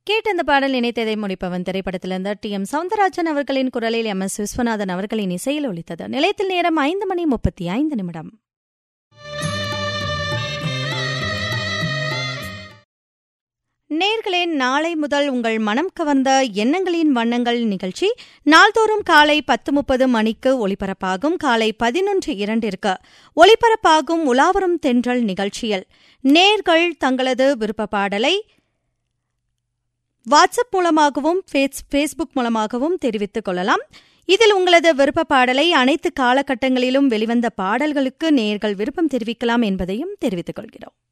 கேட்ட அந்த பாடல் நினைத்ததை முடிப்பவன் திரைப்படத்திலிருந்து டி எம் சவுந்தரராஜன் அவர்களின் குரலில் எம் எஸ் விஸ்வநாதன் அவர்களின் இசையில் ஒலித்தது நிலையத்தில் நேரம் ஐந்து மணி முப்பத்தி ஐந்து நிமிடம் நேர்களே நாளை முதல் உங்கள் மனம் கவர்ந்த எண்ணங்களின் வண்ணங்கள் நிகழ்ச்சி நாள்தோறும் காலை பத்து முப்பது மணிக்கு ஒலிபரப்பாகும் காலை பதினொன்று இரண்டிற்கு ஒலிபரப்பாகும் உலாவரும் தென்றல் நிகழ்ச்சியில் நேர்கள் தங்களது விருப்ப பாடலை வாட்ஸ்அப் மூலமாகவும் ஃபேஸ்புக் மூலமாகவும் தெரிவித்துக் கொள்ளலாம் இதில் உங்களது விருப்ப பாடலை அனைத்து காலகட்டங்களிலும் வெளிவந்த பாடல்களுக்கு நேர்கள் விருப்பம் தெரிவிக்கலாம் என்பதையும் தெரிவித்துக் கொள்கிறோம்